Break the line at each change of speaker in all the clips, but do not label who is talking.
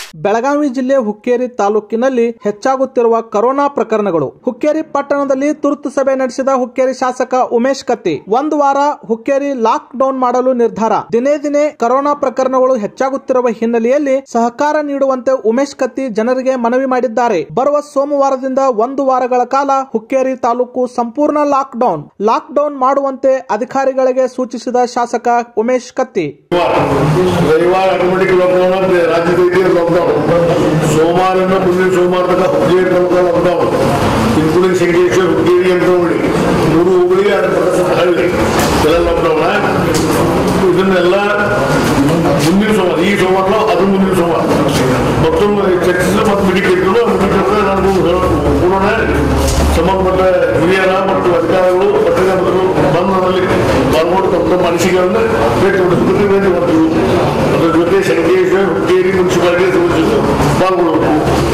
ಬೆಳಗಾವಿ ಜಿಲ್ಲೆ ಹುಕ್ಕೇರಿ ತಾಲೂಕಿನಲ್ಲಿ ಹೆಚ್ಚಾಗುತ್ತಿರುವ ಕೊರೋನಾ ಪ್ರಕರಣಗಳು ಹುಕ್ಕೇರಿ ಪಟ್ಟಣದಲ್ಲಿ ತುರ್ತು ಸಭೆ ನಡೆಸಿದ ಹುಕ್ಕೇರಿ ಶಾಸಕ ಉಮೇಶ್ ಕತ್ತಿ ಒಂದು ವಾರ ಹುಕ್ಕೇರಿ ಲಾಕ್ ಡೌನ್ ಮಾಡಲು ನಿರ್ಧಾರ ದಿನೇ ದಿನೇ ಕೊರೋನಾ ಪ್ರಕರಣಗಳು ಹೆಚ್ಚಾಗುತ್ತಿರುವ ಹಿನ್ನೆಲೆಯಲ್ಲಿ ಸಹಕಾರ ನೀಡುವಂತೆ ಉಮೇಶ್ ಕತ್ತಿ ಜನರಿಗೆ ಮನವಿ ಮಾಡಿದ್ದಾರೆ ಬರುವ ಸೋಮವಾರದಿಂದ ಒಂದು ವಾರಗಳ ಕಾಲ ಹುಕ್ಕೇರಿ ತಾಲೂಕು ಸಂಪೂರ್ಣ ಲಾಕ್ ಡೌನ್ ಲಾಕ್ ಡೌನ್ ಮಾಡುವಂತೆ ಅಧಿಕಾರಿಗಳಿಗೆ ಸೂಚಿಸಿದ ಶಾಸಕ ಉಮೇಶ್ ಕತ್ತಿ
ರವಿವಾರ ಆಟೋಮೆಟಿಕ್ ಲಾಕ್ಡೌನ್ ಅಂತ ರಾಜ್ಯದ ಇದೆ ಲಾಕ್ಡೌನ್ ಸೋಮವಾರದಿಂದ ಮುಂದಿನ ಸೋಮವಾರ ತನಕ ಹುಬ್ಬಳ್ಳಿ ತನಕ ಲಾಕ್ಡೌನ್ ಇನ್ಕ್ಲೂಡಿಂಗ್ ಶಂಕೇಶ್ವರ ಹುಕ್ಕೇರಿ ಅಂತ ನೋಡಿ ಮೂರು ಹುಬ್ಬಳ್ಳಿ ಅದು ಪ್ರದರ್ಶನ ಹಳ್ಳಿ ಎಲ್ಲ ಲಾಕ್ಡೌನ್ ಇದನ್ನೆಲ್ಲ ಮುಂದಿನ ಸೋಮವಾರ ಈ ಸೋಮವಾರ ಅದು ಮುಂದಿನ ಸೋಮವಾರ ಮತ್ತೊಮ್ಮೆ ಚರ್ಚಿಸಿದ್ರೆ ಮತ್ತೆ ಮೀಟಿಂಗ್ ಇರ್ತದೆ ಮೀಟಿಂಗ್ ನಾನು ಪೂರ್ಣ ಸಂಬಂಧಪಟ್ಟ ಹಿರಿಯರ ಮತ್ತು ಅಧಿಕಾರಿಗಳು ಪತ್ರಿಕಾರರು ಬಂಧನಲ್ಲಿ ಪಾಲ್ಗೊಂಡು ತಮ್ಮ ತಮ್ಮ ಅನಿಸಿಕೆಗಳನ್ನು ವ್ಯಕ್ತಪಡಿಸಬೇಕು ವಿನಂತಿ ಮಾಡ್ತೀವಿ ಅದರ ಜೊತೆ ಶಂಕೇಶ್ವರ ಹುಕ್ಕೇರಿ ಮುನ್ಸಿಪಾಲಿಟಿ ಸದಸ್ಯರು ಪಾಲ್ಗೊಳ್ಳಬೇಕು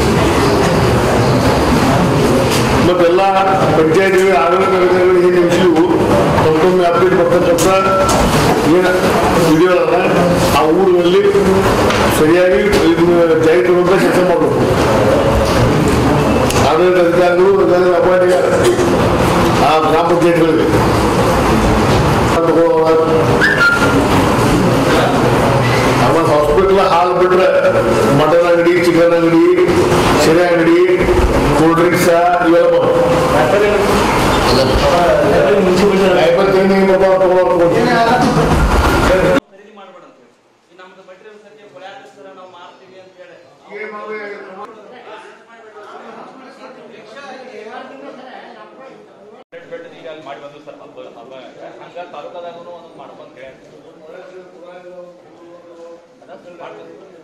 ಮತ್ತೆಲ್ಲ ಪಂಚಾಯತ್ ಆಡಳಿತ ಅಧಿಕಾರಿಗಳು ಏನು ನಿಮಿಷವು ತಮ್ಮ ತಮ್ಮ ವ್ಯಾಪ್ತಿಯಲ್ಲಿ ಬರ್ತಕ್ಕಂಥ ಏನು ವಿಡಿಯೋಗಳನ್ನ ಆ ಊರಿನಲ್ಲಿ ಸರಿಯಾಗಿ ಇದನ್ನ ಜಾರಿ ತರುವಂತ ಕೆಲಸ ಮಾಡಬೇಕು ಆಡಳಿತ ಅಧಿಕಾರಿಗಳು ಅದರ ಅಪಾಯಿಂಟ್ ಆ ಗ್ರಾಮ ಪಂಚಾಯತ್ಗಳಿಗೆ ಆಮೇಲೆ ಹಾಸ್ಪಿಟಲ್ ಹಾಲ್ ಬಿಟ್ರೆ ಮಟನ್ ಅಂಗಡಿ ಚಿಕನ್ ಅಂಗಡಿ ಸಿರೆ ಅಂಗಡಿ ಕೂಲ್ ಡ್ರಿಂಕ್ಸ್ ಇವೆಲ್ಲ ಐವತ್ತೆಂಟು
ಖರೀದಿ ಮಾಡ್ಬೇಡಂತ ಈ ನಮ್ದು ಮಟೀರಿಯಲ್ ಸಂಖ್ಯೆ ಕೊಡ್ಯಾಕ ಸರ್ ನಾವು ಮಾರ್ತೀವಿ ಅಂತ ಹೇಳಿ ಬೆಡ್ ಈಗ ಅಲ್ಲಿ ಮಾಡಿ ಬಂದು ಸರ್ ಹಬ್ಬ ಹಬ್ಬ ಹಂಗ ತಾಲೂಕದಾಗೂ ಒಂದೊಂದು ಮಾಡ್ಕೊಂತ ಹೇಳಿ ಅದ ಸರ್ ಮಾಡ್ಬೇಕು